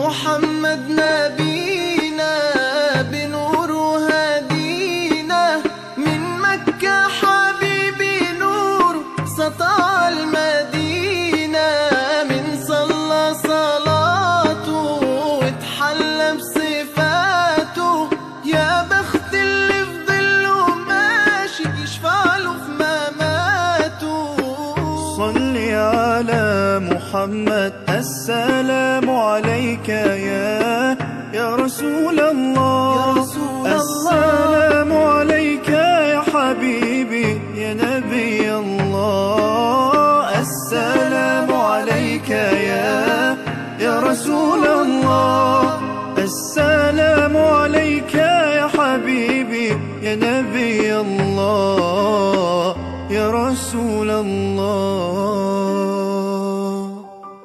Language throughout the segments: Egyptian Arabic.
محمد نبينا بنور هدينا من مكة حبيبي نور سطع المدينة من صلى صلاته واتحلى بصفاته يا بخت اللي في ظله ماشي يشفع له في مماته صل على محمد السلام عليك يا يا رسول الله يا رسول الله. السلام عليك يا حبيبي يا نبي الله السلام عليك يا يا رسول الله السلام عليك يا حبيبي يا نبي الله يا رسول الله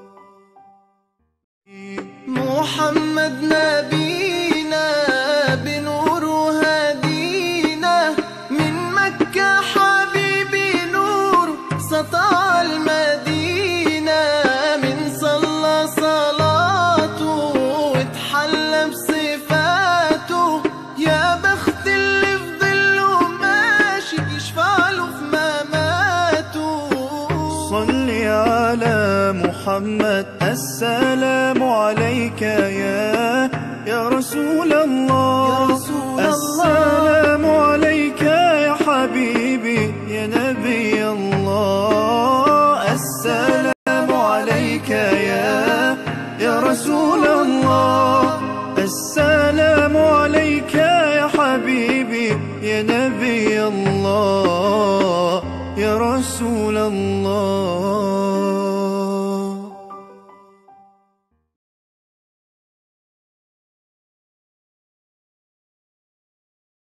محمد نبينا بنور هدينا من مكة حبيبي نور سطع المدينة من صلى صلاته واتحلى بصفاته يا بخت اللي في ظله ماشي يشفع له في مماته صل على محمد السلام عليك يا يا رسول الله يا رسول الله. السلام عليك يا حبيبي يا نبي الله السلام عليك يا يا رسول الله السلام عليك يا حبيبي يا نبي الله يا رسول الله